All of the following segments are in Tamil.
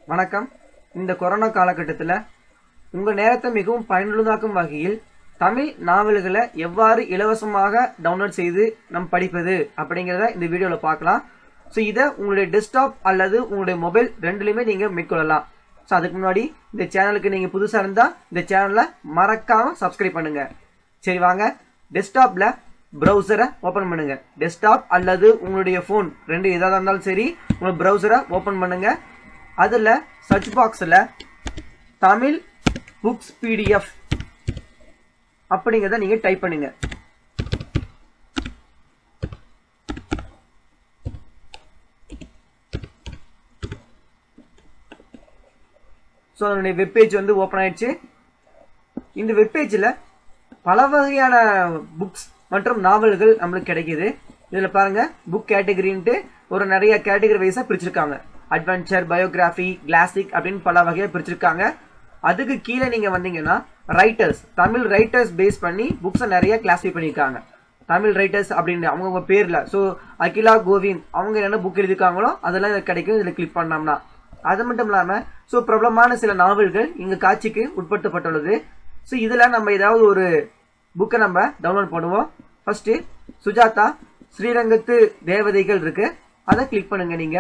வணக்கம் இந்த கொரோனா காலகட்டத்தில் உங்கள் நேரத்தை மிகவும் பயனுள்ளதாக்கும் வகையில் தமிழ் நாவல்களை எவ்வாறு இலவசமாக டவுன்லோட் செய்து நம் படிப்பது அப்படிங்கிறத இந்த வீடியோவில் பார்க்கலாம் ஸோ இதை உங்களுடைய டெஸ்க்டாப் அல்லது உங்களுடைய மொபைல் ரெண்டுலையுமே நீங்கள் மேற்கொள்ளலாம் ஸோ அதுக்கு முன்னாடி இந்த சேனலுக்கு நீங்கள் புதுசாக இருந்தால் இந்த சேனலை மறக்காமல் சப்ஸ்கிரைப் பண்ணுங்கள் சரி வாங்க டெஸ்க்டாப்பில் ப்ரௌசரை ஓப்பன் பண்ணுங்க டெஸ்க்டாப் அல்லது உங்களுடைய ஃபோன் ரெண்டு எதாக இருந்தாலும் சரி உங்கள் ப்ரௌசரை ஓப்பன் பண்ணுங்க அதில் சர்ச் பாக்ஸில் தமிழ் புக்ஸ் பிடிஎஃப் அப்படிங்கிறத நீங்கள் டைப் பண்ணுங்க ஸோ அதனுடைய வெப்பேஜ் வந்து ஓப்பன் ஆயிடுச்சு இந்த வெப்பேஜில் பல வகையான புக்ஸ் மற்றும் நாவல்கள் நம்மளுக்கு கிடைக்குது இதில் பாருங்க புக் கேட்டகரின்ட்டு ஒரு நிறைய கேட்டகரி வைஸாக பிரிச்சிருக்காங்க அட்வென்ச்சர் பயோகிராஃபி கிளாசிக் அப்படின்னு பல வகையாக பிரிச்சிருக்காங்க அதுக்கு கீழே நீங்கள் வந்தீங்கன்னா ரைட்டர்ஸ் தமிழ் ரைட்டர்ஸ் பேஸ் பண்ணி புக்ஸை நிறைய கிளாஸிஃபை பண்ணியிருக்காங்க தமிழ் ரைட்டர்ஸ் அப்படின்னு அவங்கவுங்க பேரில் ஸோ அகிலா கோவிந்த் அவங்க என்ன புக் எழுதியிருக்காங்களோ அதெல்லாம் இதுல கிடைக்கும் இதில் கிளிக் பண்ணோம்னா அது மட்டும் இல்லாமல் ஸோ பிரபலமான சில நாவல்கள் இங்கே காட்சிக்கு உட்படுத்தப்பட்டுள்ளது ஸோ இதில் நம்ம ஏதாவது ஒரு புக்கை நம்ம டவுன்லோட் பண்ணுவோம் ஃபர்ஸ்ட் சுஜாதா ஸ்ரீரங்கத்து தேவதைகள் இருக்கு அதை கிளிக் பண்ணுங்க நீங்க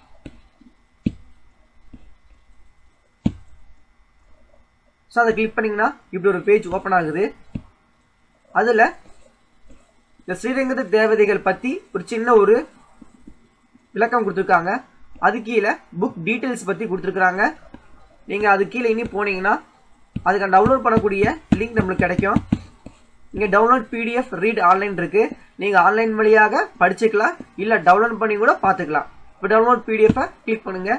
ஸோ அதை கிளிக் பண்ணீங்கன்னா இப்படி ஒரு பேஜ் ஓப்பன் ஆகுது அதில் இந்த ஸ்ரீரங்கத்து தேவதைகள் பற்றி ஒரு சின்ன ஒரு விளக்கம் கொடுத்துருக்காங்க அது கீழே புக் டீட்டெயில்ஸ் பற்றி கொடுத்துருக்குறாங்க நீங்கள் அது கீழே இனி போனீங்கன்னா அதுக்கு டவுன்லோட் பண்ணக்கூடிய லிங்க் நம்மளுக்கு கிடைக்கும் இங்கே டவுன்லோட் பிடிஎஃப் ரீட் ஆன்லைன் இருக்கு நீங்கள் ஆன்லைன் வழியாக படிச்சுக்கலாம் இல்லை டவுன்லோட் பண்ணி கூட பார்த்துக்கலாம் இப்போ டவுன்லோட் பிடிஎஃப் கிளிக் பண்ணுங்க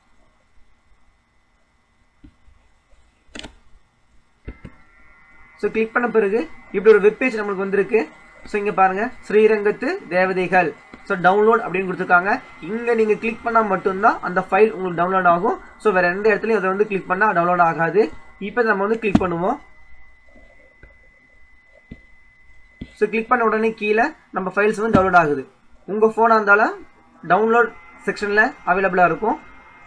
ஸோ கிளிக் பண்ண பிறகு இப்படி ஒரு வெப்பேஜ் நம்மளுக்கு வந்திருக்கு ஸோ இங்கே பாருங்க ஸ்ரீரங்கத்து தேவதைகள் ஸோ டவுன்லோட் அப்படின்னு கொடுத்துருக்காங்க இங்கே நீங்கள் கிளிக் பண்ணால் மட்டும்தான் அந்த ஃபைல் உங்களுக்கு டவுன்லோட் ஆகும் ஸோ வேறு எந்த இடத்துலையும் அதை வந்து கிளிக் பண்ணால் டவுன்லோட் ஆகாது இப்போ நம்ம வந்து கிளிக் பண்ணுவோம் ஸோ கிளிக் பண்ண உடனே கீழே நம்ம ஃபைல்ஸ் வந்து டவுன்லோட் ஆகுது உங்கள் ஃபோனாக இருந்தாலும் டவுன்லோட் செக்ஷனில் அவைலபிளாக இருக்கும்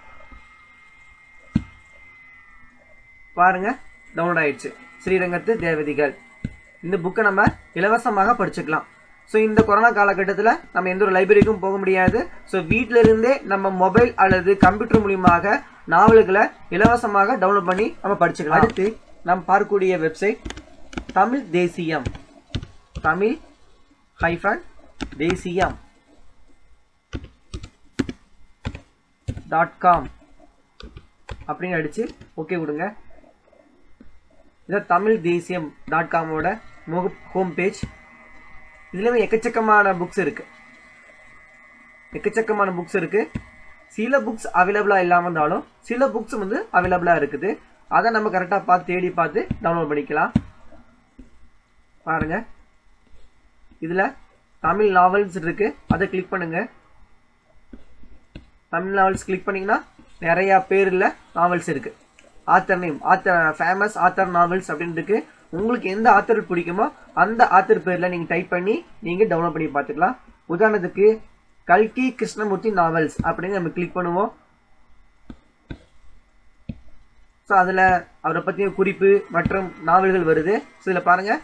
பாருங்க டவுன்லோட் ஆயிடுச்சு ஸ்ரீரங்கத்து தேவதிகள் இந்த புக்கை நம்ம இலவசமாக படிச்சுக்கலாம் ஸோ இந்த கொரோனா காலகட்டத்தில் நம்ம எந்த ஒரு லைப்ரரிக்கும் போக முடியாது ஸோ வீட்டில இருந்தே நம்ம மொபைல் அல்லது கம்ப்யூட்டர் மூலியமாக நாவல்களை இலவசமாக டவுன்லோட் பண்ணி நம்ம படிச்சுக்கலாம் அடுத்து நம்ம பார்க்கக்கூடிய website Tamil Desiyam Tamil hyphen Desiyam dot com அப்படின்னு அடிச்சு ஓகே கொடுங்க இதான் தமிழ் தேசியம் டாட் காமோட முக ஹோம் பேஜ் இதுலேயுமே எக்கச்சக்கமான புக்ஸ் இருக்கு எக்கச்சக்கமான புக்ஸ் இருக்கு சில புக்ஸ் அவைலபிளாக இல்லாமல் இருந்தாலும் சில புக்ஸ் வந்து அவைலபிளாக இருக்குது அதை நம்ம கரெக்டாக பார்த்து தேடி பார்த்து டவுன்லோட் பண்ணிக்கலாம் பாருங்க இதில் தமிழ் நாவல்ஸ் இருக்கு அதை கிளிக் பண்ணுங்க தமிழ் நாவல்ஸ் கிளிக் பண்ணீங்கன்னா நிறைய பேரில் நாவல்ஸ் இருக்கு author name author famous author novels அப்படின்னு இருக்கு உங்களுக்கு எந்த ஆத்தர் பிடிக்குமோ அந்த ஆத்தர் பேரில் நீங்கள் டைப் பண்ணி நீங்கள் டவுன்லோட் பண்ணி பார்த்துக்கலாம் உதாரணத்துக்கு கல்கி கிருஷ்ணமூர்த்தி நாவல்ஸ் அப்படின்னு நம்ம கிளிக் பண்ணுவோம் ஸோ அதில் அவரை பற்றிய குறிப்பு மற்றும் நாவல்கள் வருது ஸோ இதில் பாருங்கள்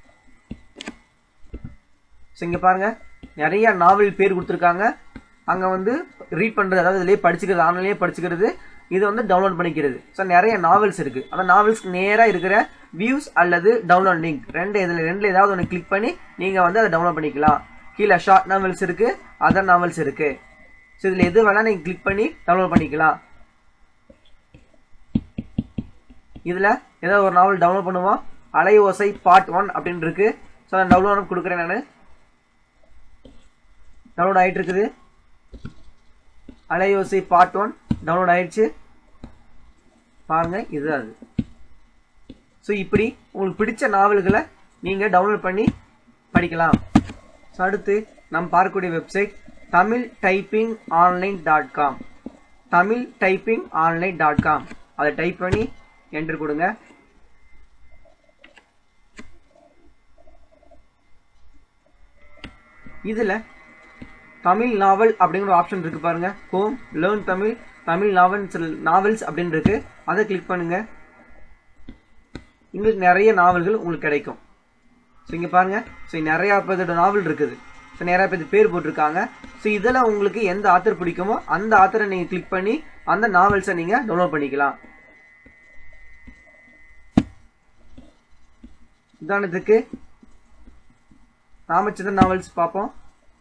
ஸோ இங்கே பாருங்க நிறைய நாவல் பேர் கொடுத்துருக்காங்க அங்கே வந்து ரீட் பண்ணுறது அதாவது இதுலேயே படிச்சுக்கிறது ஆன்லைன்லேயே படிச்சுக்கிறது இதை வந்து டவுன்லோட் பண்ணிக்கிறது ஸோ நிறைய நாவல்ஸ் இருக்குது அந்த நாவல்ஸ்க்கு நேராக இருக்கிற வியூஸ் அல்லது டவுன்லோட் லிங்க் ரெண்டு இதில் ரெண்டில் ஏதாவது ஒன்று கிளிக் பண்ணி நீங்கள் வந்து அதை டவுன்லோட் பண்ணிக்கலாம் கீழே ஷார்ட் நாவல்ஸ் இருக்குது அதர் நாவல்ஸ் இருக்குது ஸோ இதில் எது வேணால் நீங்கள் கிளிக் பண்ணி டவுன்லோட் பண்ணிக்கலாம் இதில் ஏதாவது ஒரு நாவல் டவுன்லோட் பண்ணுவோம் அலை ஓசை பார்ட் ஒன் அப்படின்னு இருக்கு ஸோ நான் டவுன்லோட் கொடுக்குறேன் நான் டவுன்லோட் ஆகிட்டு இருக்குது அலையோசை பார்ட் ஒன் டவுன்லோட் ஆயிடுச்சு பாருங்க இதுதான் அது ஸோ இப்படி உங்களுக்கு பிடிச்ச நாவல்களை நீங்கள் டவுன்லோட் பண்ணி படிக்கலாம் ஸோ அடுத்து நம்ம பார்க்கக்கூடிய website Tamil typing online dot com Tamil typing online dot com அதை டைப் பண்ணி என்டர் கொடுங்க இதில் தமிழ் நாவல் அப்படிங்கிற ஆப்ஷன் இருக்கு பாருங்க home learn Tamil Tamil novels novels அப்படின்னு இருக்கு அதை கிளிக் பண்ணுங்க உங்களுக்கு நிறைய நாவல்கள் உங்களுக்கு கிடைக்கும் ஸோ இங்கே பாருங்க ஸோ நிறையா பேர்த்தோட நாவல் இருக்குது ஸோ நிறையா பேர் பேர் போட்டிருக்காங்க ஸோ இதில் உங்களுக்கு எந்த ஆத்தர் பிடிக்குமோ அந்த ஆத்தரை நீங்கள் கிளிக் பண்ணி அந்த நாவல்ஸை நீங்கள் டவுன்லோட் பண்ணிக்கலாம் உதாரணத்துக்கு ராமச்சந்திரன் நாவல்ஸ் பார்ப்போம்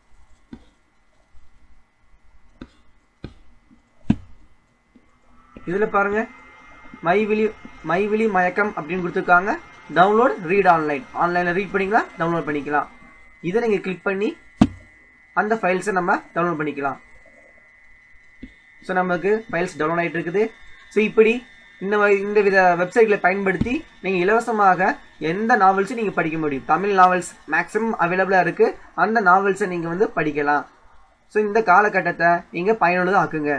இதில் பாருங்க மைவிழி மைவிழி மயக்கம் அப்படின்னு கொடுத்துருக்காங்க டவுன்லோட் ரீட் ஆன்லைன் ஆன்லைனில் ரீட் பண்ணிக்கலாம் டவுன்லோட் பண்ணிக்கலாம் இதை நீங்கள் கிளிக் பண்ணி அந்த ஃபைல்ஸை நம்ம டவுன்லோட் பண்ணிக்கலாம் ஸோ நமக்கு ஃபைல்ஸ் டவுன்லோட் ஆகிட்டு இருக்குது ஸோ இப்படி இந்த வ- இந்த வித வெப்சைட்களை பயன்படுத்தி நீங்கள் இலவசமாக எந்த நாவல்ஸும் நீங்கள் படிக்க முடியும் தமிழ் நாவல்ஸ் மேக்ஸிமம் அவைலபிளாக இருக்குது அந்த நாவல்ஸை நீங்கள் வந்து படிக்கலாம் ஸோ இந்த காலகட்டத்தை நீங்கள் பயனுள்ளதாக ஆக்குங்க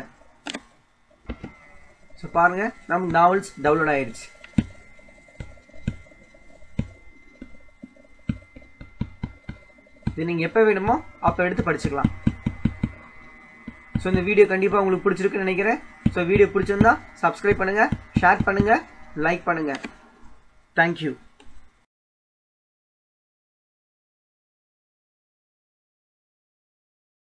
ஸோ பாருங்க நம்ம நாவல்ஸ் டவுன்லோட் ஆயிடுச்சு இது நீங்கள் எப்போ வேணுமோ அப்போ எடுத்து படிச்சுக்கலாம் ஸோ இந்த வீடியோ கண்டிப்பாக உங்களுக்கு பிடிச்சிருக்குன்னு நினைக்கிறேன் ஸோ வீடியோ பிடிச்சிருந்தா சப்ஸ்கிரைப் பண்ணுங்கள் ஷேர் பண்ணுங்கள் லைக் பண்ணுங்கள் தேங்க்யூ